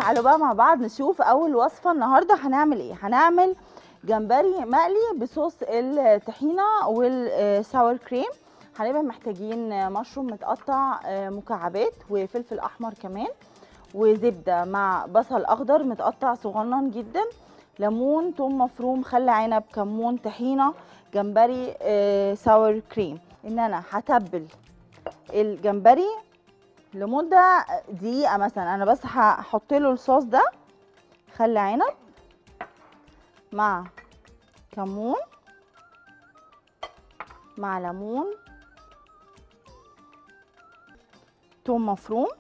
تعالوا بقى مع بعض نشوف اول وصفه النهارده هنعمل ايه هنعمل جمبري مقلي بصوص الطحينه والساور كريم هنبقى محتاجين مشروم متقطع مكعبات وفلفل احمر كمان وزبده مع بصل اخضر متقطع صغنن جدا ليمون توم مفروم خل عنب كمون طحينه جمبري ساور كريم ان انا هتبل الجمبري لمده دقيقه مثلا انا بس هحط له الصوص ده خل عنب مع كمون مع ليمون توم مفروم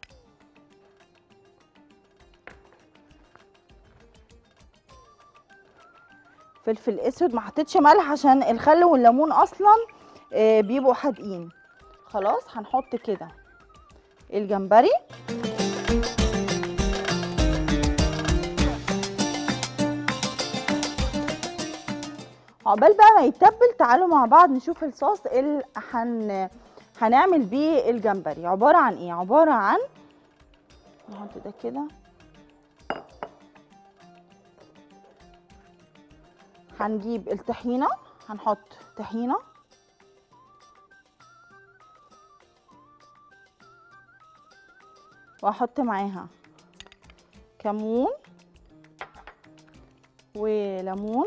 فلفل اسود ما حطيتش ملح عشان الخل والليمون اصلا بيبقوا حادقين خلاص هنحط كده الجمبري عقبال بقى ما يتبل تعالوا مع بعض نشوف الصوص اللي هن هنعمل بيه الجمبري عباره عن ايه عباره عن نحط ده كده هنجيب الطحينه هنحط طحينه واحط معاها كمون وليمون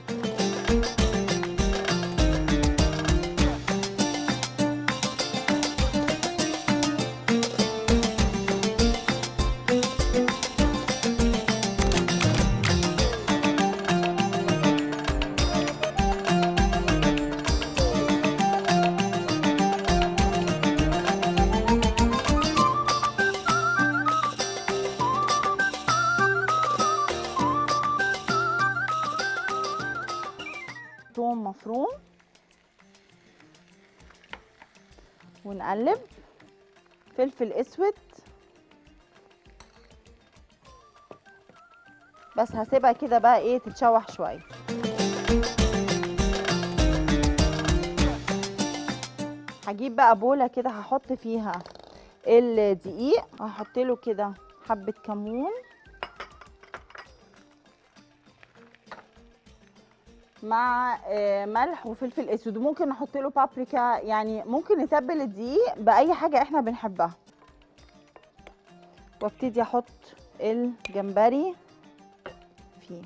توم مفروم ونقلب فلفل اسود بس هسيبها كده بقى ايه تتشوح شويه هجيب بقى بوله كده هحط فيها الدقيق هحط له كده حبه كمون مع ملح وفلفل اسود وممكن نحط له بابريكا يعني ممكن نتبل الدقيق باي حاجه احنا بنحبها وابتدي احط الجمبري فيه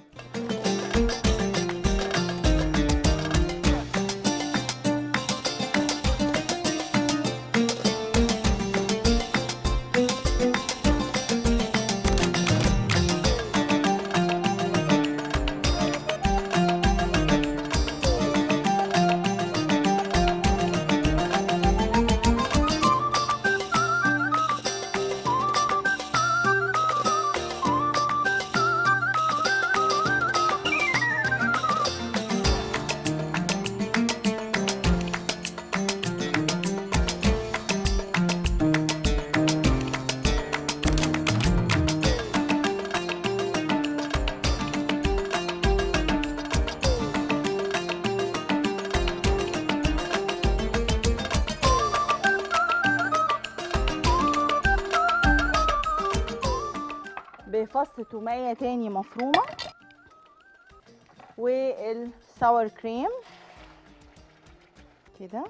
بفص تومية تاني مفرومة والساور كريم كده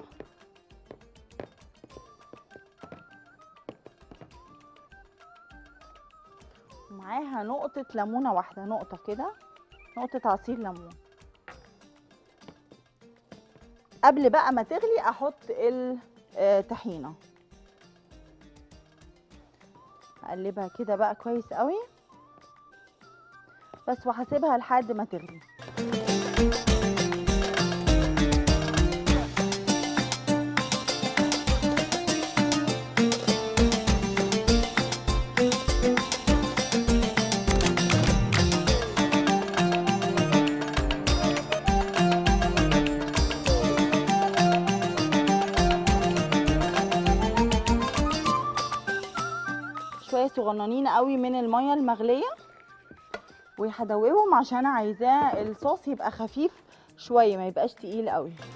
معاها نقطة ليمونة واحدة نقطة كده نقطة عصير ليمون قبل بقى ما تغلي احط الطحينة اقلبها كده بقى كويس قوي بس وهسيبها لحد ما تغلي شويه صغننين قوي من الميه المغليه وهدوبهم عشان عايزاه الصوص يبقى خفيف شويه ما يبقاش تقيل قوي